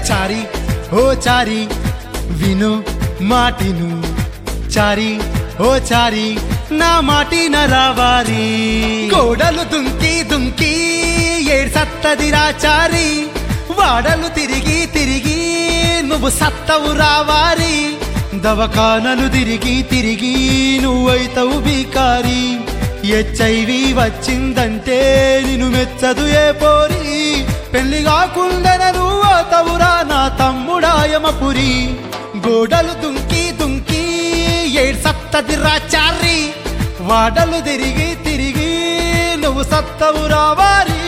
చారి ఓ చారి విను మాటిను చారి ఓ చారి నా మాటిన రావారి గోడలు దుంకి దుంకి ఏడు సత్తదిరా చారి వాడలు తిరిగి తిరిగి నువ్వు సత్తవు రావారి దవకానలు తిరిగి తిరిగి నువ్వైతవు బీకారి హెచ్ఐవి వచ్చిందంటే నిన్ను మెచ్చదు ఏ పోరి పెళ్లి కాకుండా నువ్వు అవుతావురా నా తమ్ముడాయమపురి గోడలు దుంకి దుంకి ఏడు సత్తదిరా చారి వాడలు తిరిగి తిరిగి నువ్వు సత్తవు రావారి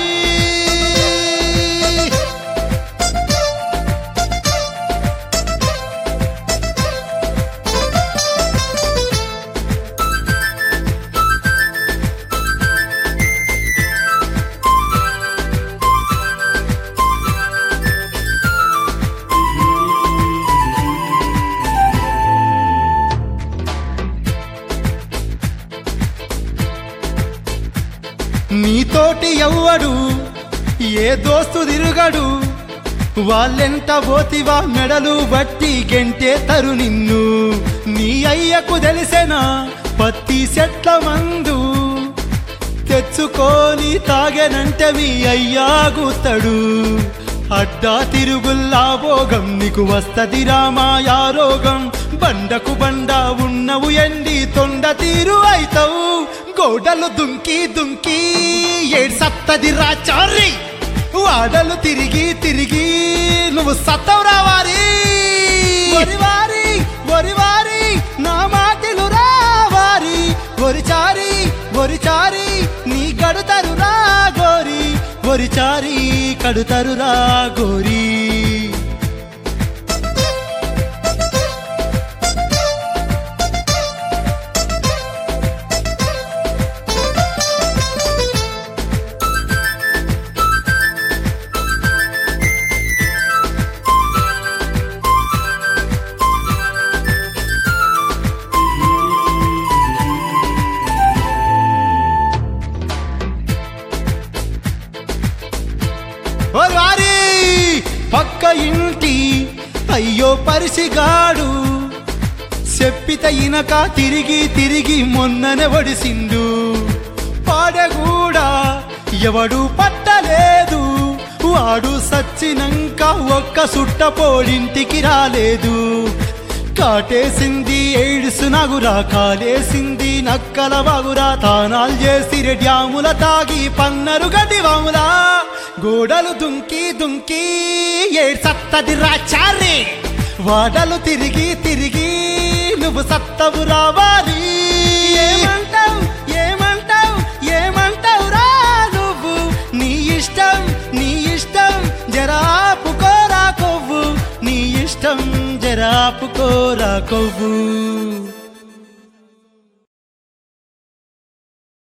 నీతోటి ఎవ్వడు ఏ దోస్తు తిరుగడు వాళ్ళెంట పోతివా మెడలు బట్టి గెంటే తరు నిన్ను నీ అయ్యకు తెలిసెనా పత్తి చెట్ల మందు తెచ్చుకొని తాగెనంటే మీ అయ్యాగుతడు అడ్డా తిరుగుల్లా భోగం నీకు వస్తది రామాయా రోగం బండకు బండ ఉన్నవు ఎండి తొండ తీరు అయితవు గోడలు దుంకి దుంకి ఏడు సత్తది రాచారి వాడలు తిరిగి తిరిగి నువ్వు సత్తవు రావాలి వరివారి వరివారి నా మాటలు రావారి వరిచారి వరిచారి నీ గడుతరు రా గోరి వరిచారి కడుతరు రా గోరి ఓ వారి పక్క ఇంటి అయ్యో పరిసిగాడు చెప్పిత ఇనక తిరిగి తిరిగి మొన్ననే వడిసిండు పాడగూడా ఎవడు పట్టలేదు వాడు సచ్చినంక ఒక్క సుట్టపోడింటికి రాలేదు కాటేసింది ఏడుసు నగురా కాలేసింది నక్కల వగురా తానాలు చేసి డ్యాముల తాగి పన్నరు గడ్డి వాములా గోడలు దుంకి దుంకి ఏడు సత్తది రాచారి వాడలు తిరిగి తిరిగి నువ్వు సత్తవు రావాలి ఏమంటావు ఏమంటావు ఏమంటావు రా నువ్వు నీ ఇష్టం నీ ఇష్టం జరాపుకోరా కొవ్వు నీ ఇష్టం జరాపుకోరా కొవ్వు